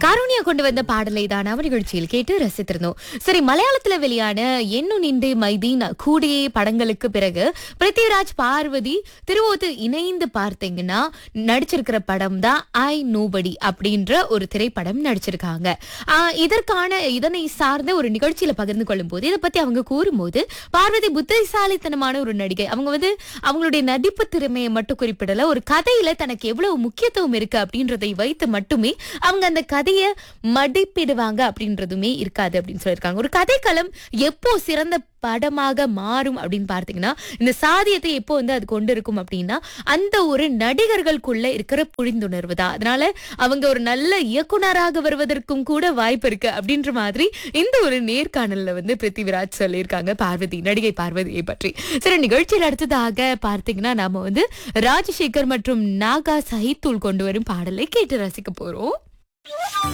காரூணியா கொண்டு வந்த பாடலை தான் நம்ம நிகழ்ச்சியில் கேட்டு ரசித்திருந்தோம் சரி மலையாளத்துல வெளியான என்னு நின்று மைதீன் கூடியே படங்களுக்கு பிறகு பிருத்திவிராஜ் பார்வதி திருவோத்து இணைந்து பார்த்தீங்கன்னா நடிச்சிருக்கிற படம் தான் ஐ நோபடி அப்படின்ற ஒரு திரைப்படம் நடிச்சிருக்காங்க ஆஹ் இதற்கான இதனை சார்ந்த ஒரு நிகழ்ச்சியில பகிர்ந்து கொள்ளும் போது இதை பத்தி அவங்க கூறும்போது பார்வதி புத்திசாலித்தனமான ஒரு நடிகை அவங்க வந்து அவங்களுடைய நடிப்பு திறமையை மட்டும் குறிப்பிடல ஒரு கதையில தனக்கு எவ்வளவு முக்கியத்துவம் இருக்கு அப்படின்றதை வைத்து மட்டுமே அவங்க அந்த கதையை மதிப்பிடுவாங்க அப்படின்றதுமே இருக்காது அப்படின்னு சொல்லியிருக்காங்க ஒரு கதைக்களம் எப்போ சிறந்த படமாக மாறும் அப்படின்னு பார்த்தீங்கன்னா இந்த சாதியத்தை எப்போ வந்து அது கொண்டு இருக்கும் அப்படின்னா அந்த ஒரு நடிகர்களுக்குள்ள இருக்கிற புரிந்துணர்வு தான் அதனால அவங்க ஒரு நல்ல இயக்குனராக வருவதற்கும் கூட வாய்ப்பு இருக்கு அப்படின்ற மாதிரி இந்த ஒரு நேர்காணல்ல வந்து பிருத்திவிராஜ் சொல்லியிருக்காங்க பார்வதி நடிகை பார்வதியை பற்றி சரி நிகழ்ச்சியில் அடுத்ததாக பார்த்தீங்கன்னா நாம வந்து ராஜசேகர் மற்றும் நாகா சஹித்துல் கொண்டு வரும் பாடலை கேட்டு ரசிக்க போறோம்